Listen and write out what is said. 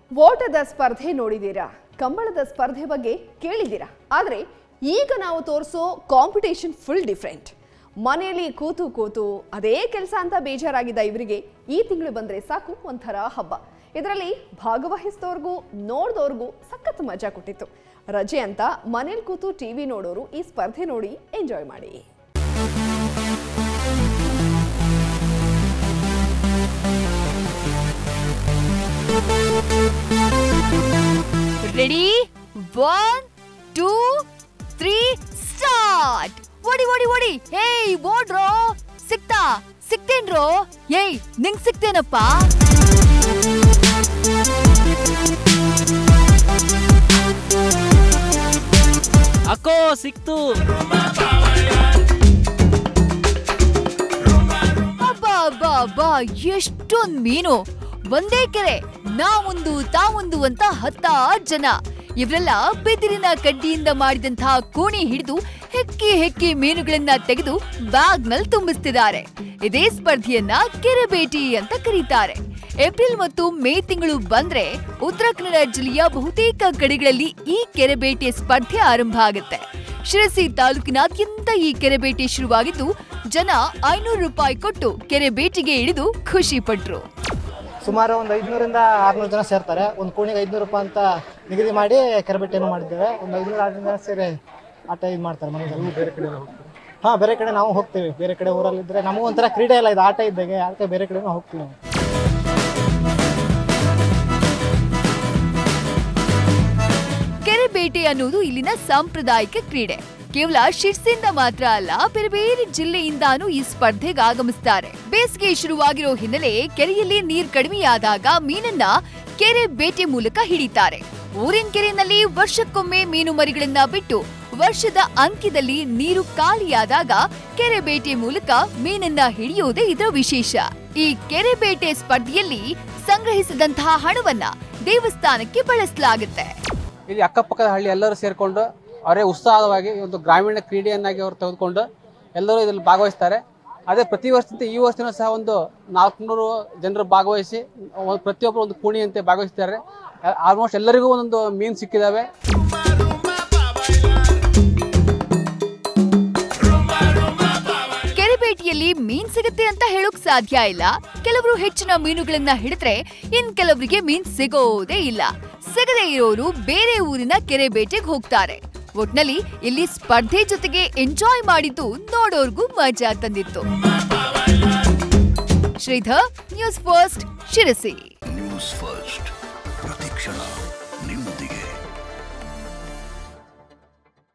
ಓಟದ ಸ್ಪರ್ಧೆ ನೋಡಿದ್ದೀರಾ ಕಂಬಳದ ಸ್ಪರ್ಧೆ ಬಗ್ಗೆ ಕೇಳಿದ್ದೀರಾ ಆದರೆ ಈಗ ನಾವು ತೋರಿಸೋ ಕಾಂಪಿಟೇಷನ್ ಫುಲ್ ಡಿಫ್ರೆಂಟ್ ಮನೆಯಲ್ಲಿ ಕೂತು ಕೂತು ಅದೇ ಕೆಲಸ ಅಂತ ಬೇಜಾರಾಗಿದ್ದ ಇವರಿಗೆ ಈ ತಿಂಗಳು ಬಂದರೆ ಸಾಕು ಒಂಥರ ಹಬ್ಬ ಇದರಲ್ಲಿ ಭಾಗವಹಿಸಿದವ್ರಿಗೂ ನೋಡ್ದವ್ರಿಗೂ ಸಖತ್ ಮಜಾ ಕೊಟ್ಟಿತ್ತು ರಜೆ ಅಂತ ಮನೇಲಿ ಕೂತು ಟಿವಿ ನೋಡೋರು ಈ ಸ್ಪರ್ಧೆ ನೋಡಿ ಎಂಜಾಯ್ ಮಾಡಿ ready one two three start ಓಡಿ ಓಡಿ ಓಡಿ ಏಯ್ ಓಡ್ರೋ ಸಿಕ್ತಾ ಸಿಕ್ತೇನ್ರೋ ಏಯ್ ನಿಂಗ್ ಸಿಕ್ತೇನಪ್ಪ ಅಕ್ಕೋ ಸಿಕ್ತು ಅಬ್ಬಾ ಅಬ್ಬಾ ಅಬ್ಬಾ ಎಷ್ಟೊಂದ್ ಮೀನು ಒಂದೇ ಕೆರೆ ನಾವೊಂದು ತಾವೊಂದು ಅಂತ ಹತ್ತಾರು ಜನ ಇವರೆಲ್ಲ ಬಿದಿರಿನ ಕಡ್ಡಿಯಿಂದ ಮಾಡಿದಂತಹ ಕೋಣಿ ಹಿಡಿದು ಹೆಕ್ಕಿ ಹೆಕ್ಕಿ ಮೀನುಗಳನ್ನ ತೆಗೆದು ಬ್ಯಾಗ್ ನಲ್ಲಿ ತುಂಬಿಸ್ತಿದ್ದಾರೆ ಇದೇ ಸ್ಪರ್ಧೆಯನ್ನ ಕೆರೆಬೇಟಿ ಅಂತ ಕರೀತಾರೆ ಏಪ್ರಿಲ್ ಮತ್ತು ಮೇ ತಿಂಗಳು ಬಂದ್ರೆ ಉತ್ತರ ಕನ್ನಡ ಜಿಲ್ಲೆಯ ಬಹುತೇಕ ಕಡೆಗಳಲ್ಲಿ ಈ ಕೆರೆಬೇಟೆ ಸ್ಪರ್ಧೆ ಆರಂಭ ಆಗುತ್ತೆ ಶಿರಸಿ ತಾಲೂಕಿನಾದ್ಯಂತ ಈ ಕೆರೆಬೇಟೆ ಶುರುವಾಗಿದ್ದು ಜನ ಐನೂರು ರೂಪಾಯಿ ಕೊಟ್ಟು ಕೆರೆ ಬೇಟೆಗೆ ಇಳಿದು ಖುಷಿ ಪಟ್ರು ಸುಮಾರು ಒಂದು ಐದುನೂರಿಂದ ಆರುನೂರು ಜನ ಸೇರ್ತಾರೆ ಒಂದು ಕೋಣಿಗೆ ಐದುನೂರು ರೂಪಾಯಿ ಅಂತ ನಿಗದಿ ಮಾಡಿ ಕೆರೆಬೆಟ್ಟೆಯನ್ನು ಮಾಡಿದ್ದೇವೆ ಒಂದು ಐದುನೂರು ಆರುನೂರು ಜನ ಸೇರಿ ಆಟ ಇದು ಮಾಡ್ತಾರೆ ಮನೆಯಲ್ಲಿ ಬೇರೆ ಕಡೆ ಹಾಂ ಬೇರೆ ಕಡೆ ನಾವು ಹೋಗ್ತೀವಿ ಬೇರೆ ಕಡೆ ಊರಲ್ಲಿದ್ದರೆ ನಮಗೂ ಒಂಥರ ಕ್ರೀಡೆ ಇಲ್ಲ ಇದು ಆಟ ಇದ್ದಾಗೆ ಅದಕ್ಕೆ ಬೇರೆ ಕಡೆನೂ ಹೋಗ್ತೀವಿ ನಾವು ಕೆರೆ ಬೇಟೆ ಅನ್ನೋದು ಇಲ್ಲಿನ ಸಾಂಪ್ರದಾಯಿಕ ಕ್ರೀಡೆ ಕೇವಲ ಶಿರ್ಸಿಂದ ಮಾತ್ರ ಅಲ್ಲ ಬೇರೆ ಬೇರೆ ಜಿಲ್ಲೆಯಿಂದಾನೂ ಈ ಸ್ಪರ್ಧೆಗೆ ಆಗಮಿಸ್ತಾರೆ ಬೇಸಿಗೆ ಶುರುವಾಗಿರೋ ಹಿನ್ನೆಲೆ ಕೆರೆಯಲ್ಲಿ ನೀರ್ ಕಡಿಮೆಯಾದಾಗ ಮೀನನ್ನ ಕೆರೆ ಬೇಟೆ ಮೂಲಕ ಹಿಡಿತಾರೆ ಊರಿನ ಕೆರೆಯಲ್ಲಿ ವರ್ಷಕ್ಕೊಮ್ಮೆ ಮೀನು ಮರಿಗಳನ್ನ ಬಿಟ್ಟು ವರ್ಷದ ಅಂತ್ಯದಲ್ಲಿ ನೀರು ಖಾಲಿಯಾದಾಗ ಕೆರೆ ಬೇಟೆ ಮೂಲಕ ಮೀನನ್ನ ಹಿಡಿಯೋದೇ ಇದರ ವಿಶೇಷ ಈ ಕೆರೆ ಬೇಟೆ ಸ್ಪರ್ಧೆಯಲ್ಲಿ ಸಂಗ್ರಹಿಸಿದಂತಹ ಹಣವನ್ನ ದೇವಸ್ಥಾನಕ್ಕೆ ಬಳಸಲಾಗುತ್ತೆ ಇಲ್ಲಿ ಅಕ್ಕಪಕ್ಕದ ಹಳ್ಳಿ ಎಲ್ಲರೂ ಸೇರಿಕೊಂಡು ಅವರೇ ಉತ್ಸಾಹವಾಗಿ ಈ ಒಂದು ಗ್ರಾಮೀಣ ಕ್ರೀಡೆಯನ್ನಾಗಿ ಅವರು ತೆಗೆದುಕೊಂಡು ಎಲ್ಲರೂ ಇದರಲ್ಲಿ ಭಾಗವಹಿಸ್ತಾರೆ ಅದೇ ಪ್ರತಿ ವರ್ಷದಂತೆ ಈ ವರ್ಷನೂ ಸಹ ಒಂದು ನಾಲ್ಕುನೂರು ಜನರು ಭಾಗವಹಿಸಿ ಒಂದು ಪ್ರತಿಯೊಬ್ಬರು ಒಂದು ಕೋಣಿಯಂತೆ ಭಾಗವಹಿಸ್ತಾರೆ ಆಲ್ಮೋಸ್ಟ್ ಎಲ್ಲರಿಗೂ ಒಂದೊಂದು ಮೀನು ಸಿಕ್ಕಿದ್ದಾವೆ ಕೆರೆಬೇಟಿಯಲ್ಲಿ ಮೀನ್ ಸಿಗುತ್ತೆ ಅಂತ ಹೇಳೋಕ್ ಸಾಧ್ಯ ಇಲ್ಲ ಕೆಲವರು ಹೆಚ್ಚಿನ ಮೀನುಗಳನ್ನ ಹಿಡಿದ್ರೆ ಇನ್ ಕೆಲವರಿಗೆ ಮೀನ್ ಸಿಗೋದೇ ಇಲ್ಲ ಸಿಗದೇ ಇರೋರು ಬೇರೆ ಊರಿನ ಕೆರೆ ಬೇಟೆಗೆ ಹೋಗ್ತಾರೆ ಒಟ್ನಲ್ಲಿ ಇಲ್ಲಿ ಸ್ಪರ್ಧೆ ಜೊತೆಗೆ ಎಂಜಾಯ್ ಮಾಡಿದ್ದು ನೋಡೋರ್ಗೂ ಮಜಾ ತಂದಿತ್ತು Shridhar News First Sirsi News First ಪ್ರತಿಕ್ಷಣ ನಿಮ್ಮೊಂದಿಗೆ